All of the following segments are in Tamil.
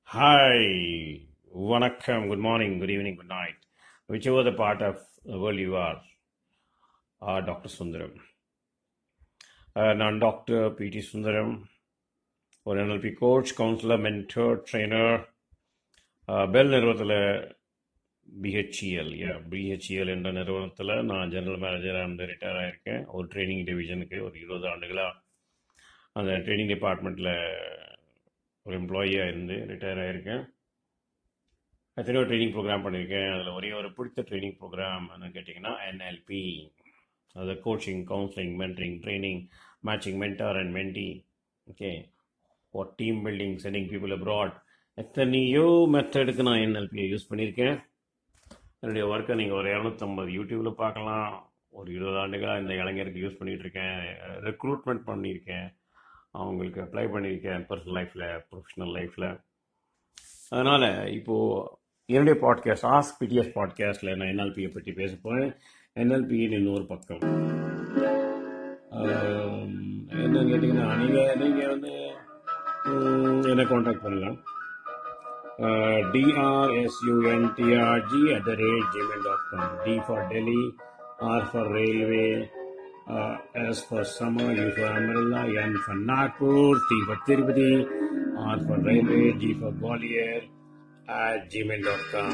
Hi, Vanakkam, good morning, good evening, good night. Whichever the part of the world you are, uh, Dr. Sundaram. Uh, நான் டாக்டர் பிடி சுந்தரம் ஒரு NLP coach counsellor mentor trainer BHEL நிறுவனத்தில் பிஹெச்இஎல் பிஹெச்இஎல் என்ற நிறுவனத்தில் நான் ஜெனரல் மேனேஜராக இருந்து ரிட்டையர் ஆகியிருக்கேன் ஒரு ட்ரைனிங் டிவிஷனுக்கு ஒரு இருபது ஆண்டுகளாக அந்த ட்ரைனிங் டிபார்ட்மெண்ட்டில் ஒரு எம்ப்ளாயியாக இருந்து ரிட்டையர் ஆகியிருக்கேன் எத்தனையோ ட்ரைனிங் ப்ரோக்ராம் பண்ணியிருக்கேன் அதில் ஒரே ஒரு பிடித்த ட்ரைனிங் ப்ரோக்ராம் என்னன்னு கேட்டிங்கன்னா என்எல்பி அது coaching counselling mentoring training matching mentor and mentee okay for team building sending people abroad எத்தனையோ மெத்தடுக்கு நான் என்எல்பியை யூஸ் பண்ணியிருக்கேன் என்னுடைய ஒர்க்கை நீங்கள் ஒரு இரநூத்தம்பது யூடியூப்பில் பார்க்கலாம் ஒரு இருபது ஆண்டுகளாக இந்த இளைஞருக்கு யூஸ் பண்ணிகிட்டு இருக்கேன் ரெக்ரூட்மெண்ட் பண்ணியிருக்கேன் அவங்களுக்கு அப்ளை பண்ணியிருக்கேன் பர்சனல் லைஃப்பில் ப்ரொஃபஷனல் லைஃப்பில் அதனால் இப்போது என்னுடைய பாட்காஸ்ட் ஆஸ்க் பிடிஎஸ் பாட்காஸ்ட்டில் நான் என்எல்பியை பற்றி பேச போகிறேன் என்எல்பியின் இன்னொரு பக்கம் ஆம், என்னன்னு கேட்டிங்கன்னா நீங்கள் நீங்கள் வந்து ம், என்னை காண்டாக்ட் பண்ணலாம் trsuntrg at the rate gmail dot com T for Delhi R for railway S for summer U for umbrella N for Nagpur T for Tirupati R for railway G for Gwalior at gmail.com.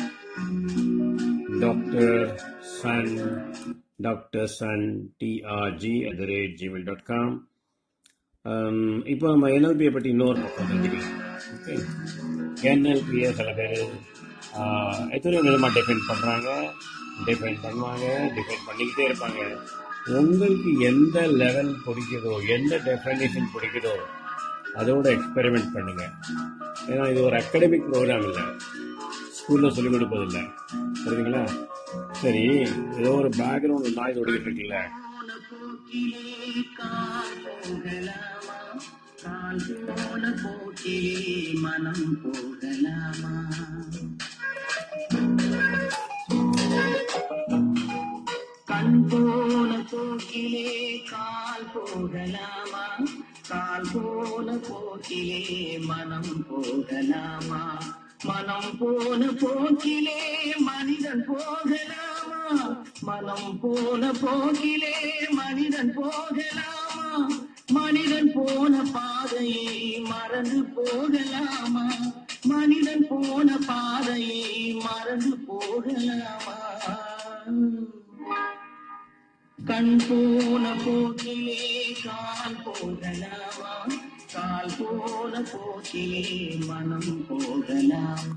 Dr. Sun, Dr. Sun, TRG at the rate gmail.com. Um, இப்போ நம்ம என்எல்பியை பற்றி இன்னொரு பக்கம் தெரிஞ்சுக்கலாம் ஓகே என்எல்பியை சில பேர் எத்தனையோ விதமாக டிஃபைன் பண்ணுறாங்க டிஃபைன் பண்ணுவாங்க டிஃபைன் பண்ணிக்கிட்டே இருப்பாங்க உங்களுக்கு எந்த லெவல் பிடிக்குதோ எந்த டெஃபைனேஷன் பிடிக்குதோ அதோட எக்ஸ்பெரிமெண்ட் பண்ணுங்க ஏன்னா இது ஒரு அகாடமிக் ப்ரோக்ராம் இல்லை ஸ்கூலில் சொல்லிக் கொடுப்பது இல்லை புரியுதுங்களா சரி ஏதோ ஒரு பேக்ரவுண்ட் நாய்ஸ் ஓடிக்கிட்டு இருக்குல்ல மனம் போகலாமா கண் போன போக்கிலே கால் போகலாமா கால் போன போக்கிலே மனம் போகலாமா மனம் போன போக்கிலே மனிதன் போகலாமா மனம் போன போக்கிலே மனிதன் போகலாமா மனிதன் போன பாதையை மறந்து போகலாமா மனிதன் போன பாதையை மறந்து போகலாமா கண் போன போக்கிலே கால் போகலாமா கால் போன போக்கிலே மனம் போகலாமா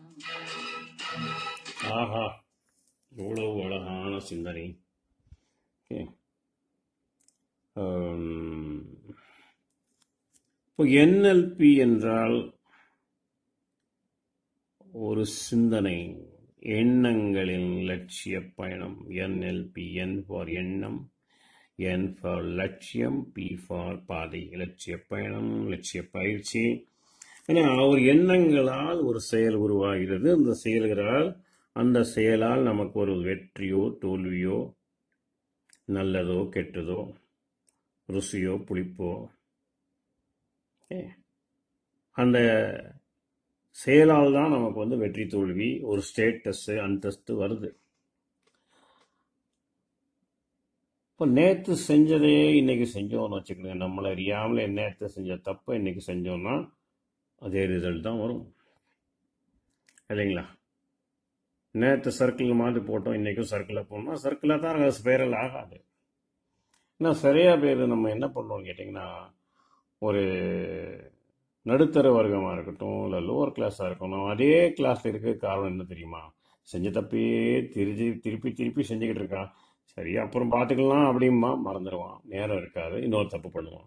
ஆஹா எவ்வளவு அழகான சிந்தனை ஓகே இப்போ என்எல்பி என்றால் ஒரு சிந்தனை எண்ணங்களின் லட்சிய பயணம் என்எல்பி என் ஃபார் எண்ணம் என் ஃபார் லட்சியம் பி ஃபார் பாதை லட்சிய பயணம் லட்சிய பயிற்சி ஏன்னா ஒரு எண்ணங்களால் ஒரு செயல் உருவாகிறது அந்த செயல்களால் அந்த செயலால் நமக்கு ஒரு வெற்றியோ தோல்வியோ நல்லதோ கெட்டதோ ருசியோ புளிப்போ okay. அந்த செயலால் தான் நமக்கு வந்து வெற்றி தோல்வி ஒரு ஸ்டேட்டஸ் அந்தஸ்து வருது இப்போ நேற்று செஞ்சதே இன்னைக்கு செஞ்சோம்னு வச்சுக்கோங்க நம்மளை அறியாமலே நேற்று செஞ்ச தப்பை இன்னைக்கு செஞ்சோம்னா அதே ரிசல்ட் தான் வரும் இல்லைங்களா நேற்று சர்க்கிள் மாதிரி போட்டோம் இன்றைக்கும் சர்க்கிளில் போனோம்னா சர்க்கிளில் தான் ஸ்பைரல் ஆகாது ஏன்னா சரியா பேர் நம்ம என்ன பண்ணோம்னு கேட்டிங்கன்னா ஒரு நடுத்தர வர்க்கமாக இருக்கட்டும் இல்லை லோவர் கிளாஸாக இருக்கணும் அதே கிளாஸில் இருக்க காரணம் என்ன தெரியுமா செஞ்ச தப்பையே திருப்பி திருப்பி திருப்பி செஞ்சுக்கிட்டு இருக்கான் சரி அப்புறம் பார்த்துக்கலாம் அப்படிமா மறந்துடுவான் நேரம் இருக்காது இன்னொரு தப்பு பண்ணுவான்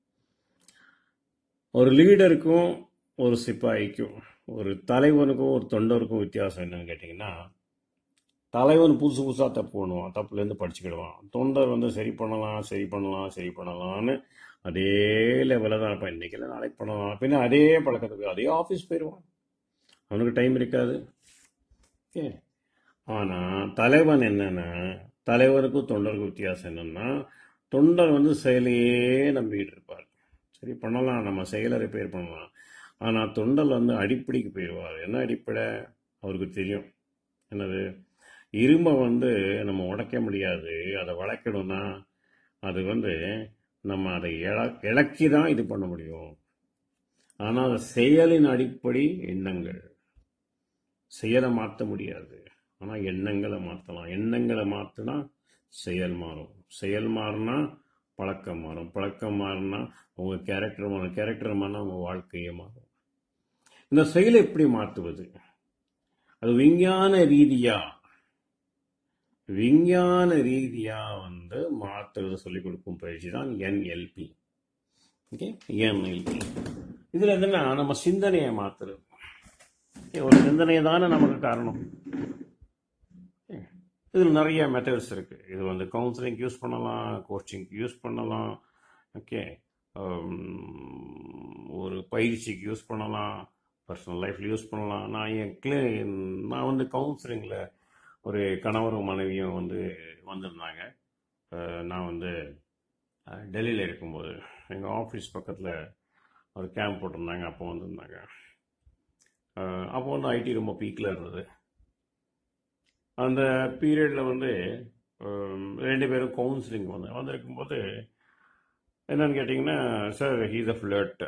ஒரு லீடருக்கும் ஒரு சிப்பாய்க்கும் ஒரு தலைவனுக்கும் ஒரு தொண்டருக்கும் வித்தியாசம் என்னன்னு கேட்டிங்கன்னா தலைவன் புதுசு புதுசாக தப்பு பண்ணுவான் தப்புலேருந்து படிச்சுக்கிடுவான் தொண்டர் வந்து சரி பண்ணலாம் சரி பண்ணலாம் சரி பண்ணலாம்னு அதே லெவலில் தான் இருப்பான் இன்றைக்கி இல்லை நாளைக்கு பண்ணலாம் பின்ன அதே பழக்கத்துக்கு அதே ஆஃபீஸ் போயிடுவான் அவனுக்கு டைம் இருக்காது ஓகே ஆனால் தலைவன் என்னன்னா தலைவருக்கும் தொண்டருக்கும் வித்தியாசம் என்னன்னா தொண்டர் வந்து செயலையே நம்பிக்கிட்டு இருப்பார் சரி பண்ணலாம் நம்ம செயலை ரிப்பேர் பண்ணலாம் ஆனால் தொண்டல் வந்து அடிப்படைக்கு போயிடுவார் என்ன அடிப்படை அவருக்கு தெரியும் என்னது இரும்பை வந்து நம்ம உடைக்க முடியாது அதை வளைக்கணும்னா அது வந்து நம்ம அதை இழ இழக்கி தான் இது பண்ண முடியும் ஆனால் அது செயலின் அடிப்படை எண்ணங்கள் செயலை மாற்ற முடியாது ஆனால் எண்ணங்களை மாற்றலாம் எண்ணங்களை மாற்றினா செயல் மாறும் செயல் மாறினா பழக்கம் மாறும் பழக்கம் மாறினா உங்கள் கேரக்டர் மாறும் கேரக்டர் மாறினா உங்கள் வாழ்க்கையே மாறும் இந்த செயலை எப்படி மாற்றுவது அது விஞ்ஞான ரீதியா விஞ்ஞான ரீதியா வந்து மாற்றுறது சொல்லிக் கொடுக்கும் பயிற்சி தான் என்எல்பி ஓகே என்எல்பி இதுல என்னன்னா நம்ம சிந்தனையை மாத்துறது Okay, ஒரு சிந்தனை தானே நமக்கு காரணம் Okay. இதில் நிறைய மெத்தட்ஸ் இருக்கு இது வந்து கவுன்சிலிங் யூஸ் பண்ணலாம் கோச்சிங்க்கு யூஸ் பண்ணலாம் ஓகே ஒரு பயிற்சிக்கு யூஸ் பண்ணலாம் பர்சனல் லைஃப்ல யூஸ் பண்ணலாம் நான் என் கிளி நான் வந்து கவுன்சிலிங்கில் ஒரு கணவரும் மனைவியும் வந்து வந்திருந்தாங்க அஹ் நான் வந்து டெல்லியில் இருக்கும்போது எங்கள் ஆஃபீஸ் பக்கத்தில் ஒரு கேம்ப் போட்டிருந்தாங்க அப்போ வந்திருந்தாங்க அஹ் அப்போ வந்து ஐடி ரொம்ப பீக்கில் இருந்தது அந்த பீரியடில் வந்து அஹ் ரெண்டு பேரும் கவுன்சிலிங் வந்து வந்திருக்கும்போது என்னன்னு கேட்டிங்கன்னா சார் ஹீஸ் அ ஃப்ளட்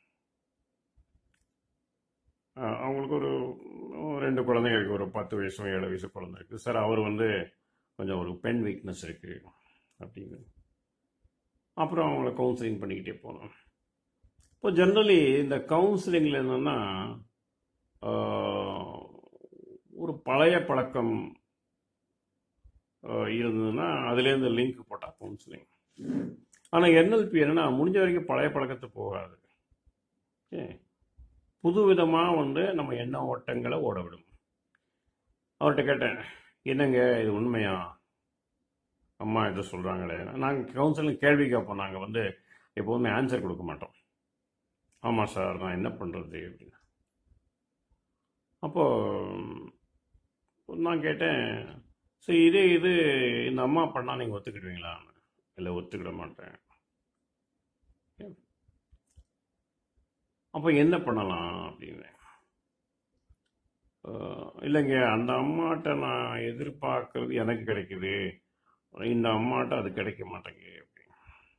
அவங்களுக்கு ஒரு ஒரு ரெண்டு குழந்தைங்க இருக்கு ஒரு பத்து வயசு ஏழு வயசு குழந்தை இருக்கு சார் அவர் வந்து கொஞ்சம் ஒரு பெண் வீக்னஸ் இருக்கு அப்படின்னு அப்புறம் அவங்கள கவுன்சிலிங் பண்ணிக்கிட்டே போனோம் இப்போ ஜென்ரலி இந்த கவுன்சிலிங்கில் என்னன்னா ஆஹ், ஒரு பழைய பழக்கம் ஆஹ், இருந்ததுன்னா அதுலேருந்து லிங்க் போட்டா கவுன்சிலிங் ஆனால் என்எல்பி என்னன்னா முடிஞ்ச வரைக்கும் பழைய பழக்கத்தை போகாது ஓகே புது விதமாக வந்து நம்ம எண்ண ஓட்டங்களை ஓட விடும் அவர்கிட்ட கேட்டேன் என்னங்க இது உண்மையா அம்மா இதை சொல்கிறாங்களே நாங்கள் கவுன்சிலிங் கேள்வி கேட்போம் நாங்கள் வந்து எப்போதுமே ஆன்சர் கொடுக்க மாட்டோம் ஆமாம் சார் நான் என்ன பண்ணுறது அப்படின்னு அப்போது நான் கேட்டேன் சரி இதே இது இந்த அம்மா பண்ணால் நீங்கள் ஒத்துக்கிடுவீங்களா இல்லை ஒத்துக்கிட மாட்டேன் அப்போ என்ன பண்ணலாம் அப்படின்னு அஹ், இல்லைங்க அந்த அம்மாட்ட நான் எதிர்பார்க்கறது எனக்கு கிடைக்குது இந்த அம்மாட்ட அது கிடைக்க மாட்டேங்குது அப்படின்னு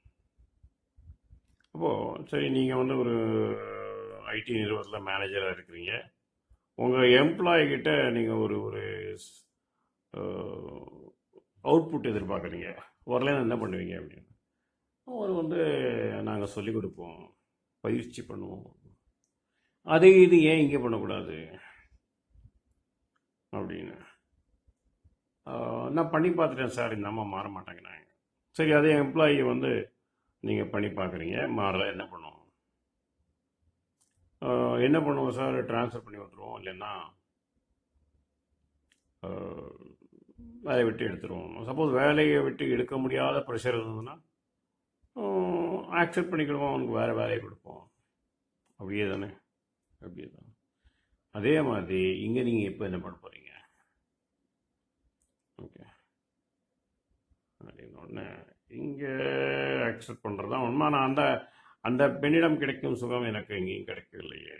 அப்போது சரி நீங்கள் வந்து ஒரு ஐடி நிறுவனத்தில் மேனேஜராக இருக்கிறீங்க உங்கள் எம்ப்ளாயி கிட்ட நீங்கள் ஒரு ஒரு அவுட்புட் எதிர்பார்க்குறீங்க வரலன்னு என்ன பண்ணுவீங்க அப்படின்னு அவர் வந்து நாங்கள் சொல்லிக் கொடுப்போம் பயிற்சி பண்ணுவோம் அதே இது ஏன் இங்கே பண்ணக்கூடாது அப்படின்னு ஆஹ், நான் பண்ணி பார்த்துட்டேன் சார் இந்த அம்மா மாற மாட்டேங்கிறாங்க சரி அதே எம்ப்ளாயி வந்து நீங்கள் பண்ணி பார்க்குறீங்க மாறல என்ன பண்ணுவோம் ஆஹ், என்ன பண்ணுவோம் சார் ட்ரான்ஸ்ஃபர் பண்ணி விட்டுருவோம் இல்லைன்னா ஆஹ், வேலையை விட்டு எடுத்துருவோம் சப்போஸ் வேலையை விட்டு எடுக்க முடியாத ப்ரெஷர் இருந்ததுன்னா ஆக்செப்ட் பண்ணிக்கிடுவோம் அவனுக்கு வேறு வேலையை கொடுப்போம் அப்படியே தானே அப்படியே தான் அதே மாதிரி இங்கே நீங்கள் இப்போ என்ன பண்ண போகிறீங்க ஓகே அப்படின்னு உடனே இங்கே அக்செப்ட் பண்ணுறது தான் உண்மை நான் அந்த அந்த பெண்ணிடம் கிடைக்கும் சுகம் எனக்கு எங்கேயும் கிடைக்கவில்லையே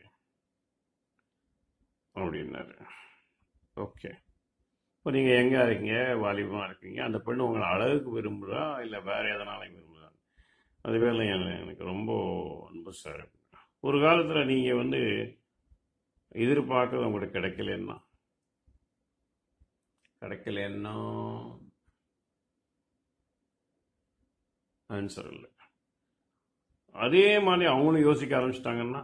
அப்படின்னாரு ஓகே இப்போ நீங்கள் எங்கே இருக்கீங்க வாலிபமாக இருக்கீங்க அந்த பெண்ணு உங்களை அழகுக்கு விரும்புகிறா இல்லை வேறு எதனாலையும் விரும்புகிறா அது பேரில் எனக்கு ரொம்ப அன்பு சார் ஒரு காலத்தில் நீங்கள் வந்து எதிர்பார்க்கறது உங்களுக்கு கிடைக்கலன்னா கிடைக்கலன்னா ஆன்சர் இல்லை அதே மாதிரி அவங்களும் யோசிக்க ஆரம்பிச்சிட்டாங்கன்னா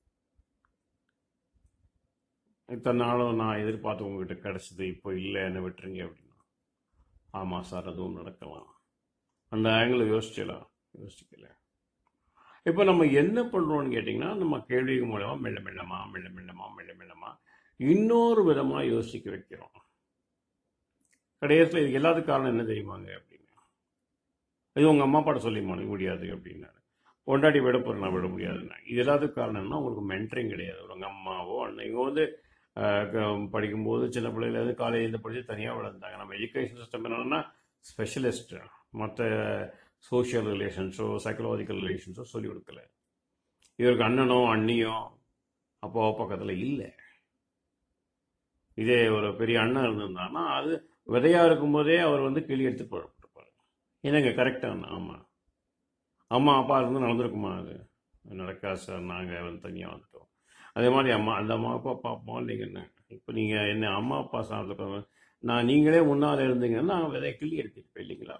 இத்தனை நாளும் நான் எதிர்பார்த்து உங்ககிட்ட கிடைச்சது இப்போ இல்லை என்ன விட்டுருங்க அப்படின்னா ஆமாம் சார் அதுவும் நடக்கலாம் அந்த ஆங்கிள் யோசிச்சலாம் யோசிக்கல இப்போ நம்ம என்ன பண்ணுறோம்னு கேட்டிங்கன்னா நம்ம கேள்வி மூலமாக மெல்ல மெல்லமா மெல்ல மெல்லமா மெல்ல மெல்லமா இன்னொரு விதமாக யோசிக்க வைக்கிறோம் கடைசியில் இதுக்கு எல்லாத்துக்கும் காரணம் என்ன தெரியுமாங்க அப்படின்னு இது உங்கள் அம்மா அப்பாட்ட சொல்லி முடிய முடியாது அப்படின்னாரு பொண்டாட்டி விட போகிற நான் விட முடியாதுன்னா இது எல்லாத்துக்கும் காரணம்னா உங்களுக்கு மென்டரிங் கிடையாது உங்கள் அம்மாவோ அண்ணன் வந்து ஆஹ், க- படிக்கும்போது சின்ன பிள்ளையிலேருந்து காலேஜில் படித்து தனியாக வளர்ந்தாங்க நம்ம எஜுகேஷன் சிஸ்டம் என்னன்னா ஸ்பெஷலிஸ்ட் மற்ற சோஷியல் ரிலேஷன்ஸோ சைக்கலாஜிக்கல் ரிலேஷன்ஸோ சொல்லிக் கொடுக்கல இவருக்கு அண்ணனோ அண்ணியோ அப்பா பக்கத்தில் இல்லை இதே ஒரு பெரிய அண்ணன் இருந்திருந்தாருன்னா அது விதையா இருக்கும்போதே அவர் வந்து கிளி எடுத்து போட்டுப்பார் என்னங்க கரெக்டாக ஆமாம் அம்மா அப்பா இருந்து நடந்திருக்குமா அது நடக்காது சார் நாங்கள் வந்து தனியாக வந்துட்டோம் அதே மாதிரி அம்மா அந்த அம்மா அப்பா பார்ப்போம் இல்லைங்க என்ன இப்போ நீங்கள் என்ன அம்மா அப்பா சார்ந்த நான் நீங்களே முன்னால் இருந்தீங்கன்னா நான் விதைய கிள்ளி எடுத்துருப்பேன் இல்லைங்களா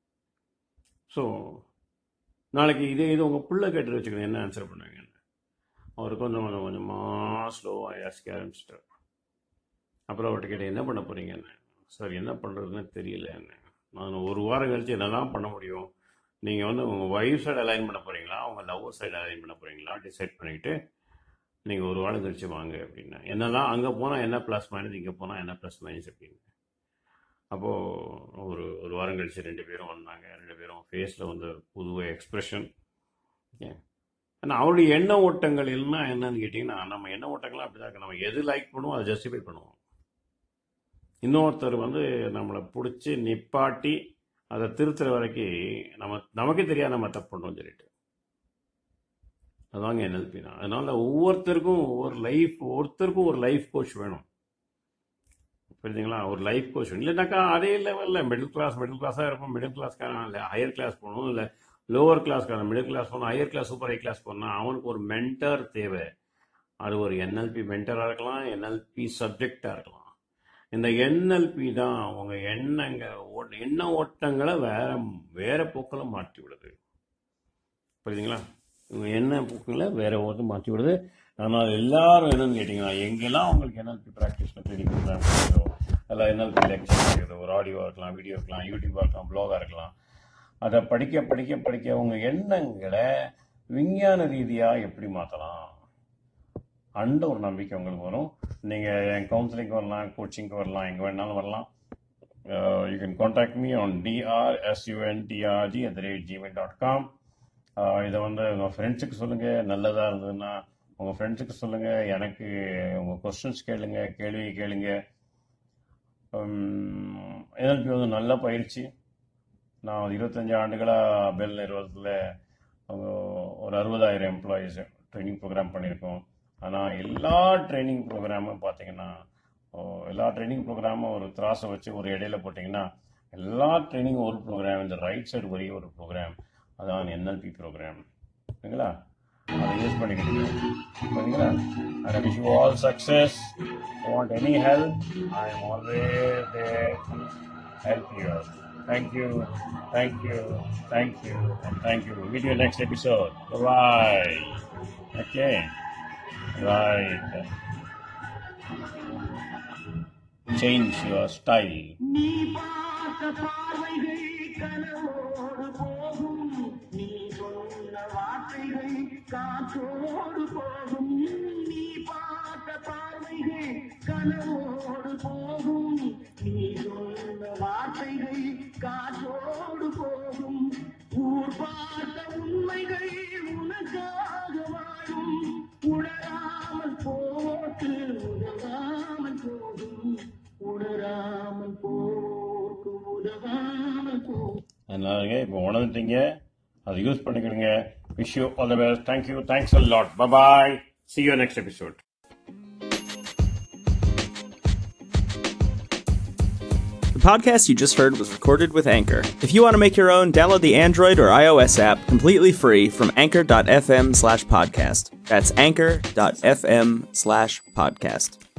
ஸோ நாளைக்கு இதே இது உங்கள் புள்ள கேட்டு வச்சுக்கணும் என்ன ஆன்சர் பண்ணுவீங்க அவர் கொஞ்சம் கொஞ்சம் கொஞ்சமாக ஸ்லோவாக யாசிக்க ஆரம்பிச்சிட்டார் அப்புறம் அவர்கிட்ட கேட்டேன் என்ன பண்ண போறீங்கன்னு சார் என்ன பண்ணுறதுன்னு தெரியல என்ன நான் ஒரு வாரம் கழிச்சு என்ன தான் பண்ண முடியும் நீங்கள் வந்து உங்கள் ஒய்ஃப் சைடு அலைன் பண்ண போகிறீங்களா உங்கள் லவ்வர் சைடு அலைன் பண்ண போகிறீங்களா டிசைட் பண்ணிவிட்டு நீங்கள் ஒரு வாரம் கழிச்சு வாங்க அப்படின்னா என்னதான் அங்கே போனால் என்ன ப்ளஸ் மைனஸ் இங்கே போனால் என்ன ப்ளஸ் மைனஸ் அப்படின்னு அப்போது ஒரு ஒரு வாரம் கழிச்சு ரெண்டு பேரும் வந்தாங்க ரெண்டு பேரும் ஃபேஸில் வந்து புது எக்ஸ்ப்ரெஷன் ஆனால் அவருடைய எண்ண ஓட்டங்கள் எல்லாம் என்னன்னு கேட்டிங்கன்னா நம்ம எண்ண ஓட்டங்கள்லாம் அப்படி தான் இருக்கு நம்ம எது லைக் பண்ணுவோம் அதை ஜஸ்டிஃபை பண்ணுவோம் இன்னொருத்தர் வந்து நம்மளை பிடிச்சி நிப்பாட்டி அதை திருத்துற வரைக்கும் நம்ம நமக்கே தெரியாது நம்ம தப்பு பண்ணோம் சொல்லிட்டு அதாங்க என்எல்பி தான் அதனால ஒவ்வொருத்தருக்கும் ஒவ்வொரு லைஃப் ஒருத்தருக்கும் ஒரு லைஃப் கோச் வேணும் புரியுதுங்களா ஒரு லைஃப் கோச் வேணும் இல்லைனாக்கா அதே லெவலில் மிடில் கிளாஸ் மிடில் கிளாஸாக இருப்போம் மிடில் கிளாஸ்க்காரன் இல்லை ஹையர் கிளாஸ் போகணும் இல்லை லோவர் கிளாஸ்க்காரன் மிடில் கிளாஸ் போகணும் higher class super high class போகணும் அவனுக்கு ஒரு மென்டர் தேவை அது ஒரு என்எல்பி மென்டராக இருக்கலாம் என்எல்பி சப்ஜெக்டாக இருக்கலாம் இந்த என்எல்பி தான் அவங்க எண்ணங்க ஓட்ட- எண்ண ஓட்டங்களை வேற வேற போக்கில் மாற்றி விடுது புரியுதுங்களா இவங்க எண்ண போக்குகளை வேற ஓட்டு மாற்றி விடுது ஆனால் எல்லாரும் என்னன்னு கேட்டிங்கன்னா எங்கெல்லாம் உங்களுக்கு என்எல்பி ப்ராக்டிஸ் ட்ரைனிங் ப்ரோக்ராம் கிடைக்குதோ அதில் என்எல்பி லெக்சர் கிடைக்குது ஒரு ஆடியோவாக இருக்கலாம் வீடியோ இருக்கலாம் யூடியூபாக இருக்கலாம் ப்ளாகாக இருக்கலாம் அதை படிக்க படிக்க படிக்க உங்கள் எண்ணங்களை விஞ்ஞான ரீதியாக எப்படி மாற்றலாம் அந்த ஒரு நம்பிக்கை உங்களுக்கு வரும் நீங்கள் என் கவுன்சிலிங்க்கு வரலாம் கோச்சிங்க்கு வரலாம் எங்கே வேணாலும் வரலாம் you can contact me on டிஆர்எஸ்யூஎன்டிஆர்ஜி at the rate gmail dot com இதை வந்து உங்கள் ஃப்ரெண்ட்ஸுக்கு சொல்லுங்கள் நல்லதாக இருந்ததுன்னா உங்கள் ஃப்ரெண்ட்ஸுக்கு சொல்லுங்கள் எனக்கு உங்கள் கொஸ்டின்ஸ் கேளுங்க கேள்வி கேளுங்க என்எல்பி வந்து நல்ல பயிற்சி நான் ஒரு இருபத்தஞ்சு ஆண்டுகளாக பெல் நிறுவனத்தில் ஒரு அறுபதாயிரம் எம்ப்ளாயீஸ் ட்ரைனிங் ப்ரோக்ராம் பண்ணியிருக்கோம் ஆனால் எல்லா ட்ரைனிங் ப்ரோக்ராமும் பார்த்தீங்கன்னா ஓ, எல்லா ட்ரைனிங் ப்ரோக்ராமும் ஒரு திராசை வச்சு ஒரு இடையில போட்டிங்கன்னா எல்லா ட்ரைனிங் ஒரு ப்ரோக்ராம் இந்த ரைட் சைடு ஒரே ஒரு ப்ரோக்ராம் அதான் என்எல்பி ப்ரோக்ராம் சரிங்களா அதை யூஸ் பண்ணிக்கிட்டு சரிங்களா and wish you all success want any help I am always there help you. Thank you, thank you, thank you, and thank you. Meet you next episode. Bye bye. Okay. Right. Change your style. நீ பார்த்த பார்வைகள் கனவோடு போகும் நீ சொன்ன வார்த்தைகள் காற்றோடு போகும் நீ பார்த்த பார்வைகள் கனவோடு போகும் நீ சொன்ன வார்த்தைகள் காற்றோடு போகும் ஊர் பார்த்த உண்மைகள் உனக்காக வாழும் உணராமல் போட்டு உதவாமல் போகும் உணராமல் போக்கு உதவாமல் போகும் அதனாலங்க இப்போ உணர்ந்துட்டீங்க அதை யூஸ் பண்ணிக்கிடுங்க wish you all the best thank you thanks a lot bye see you next episode The podcast you just heard was recorded with Anchor. If you want to make your own, download the Android or iOS app completely free from anchor.fm slash podcast. That's anchor.fm slash podcast.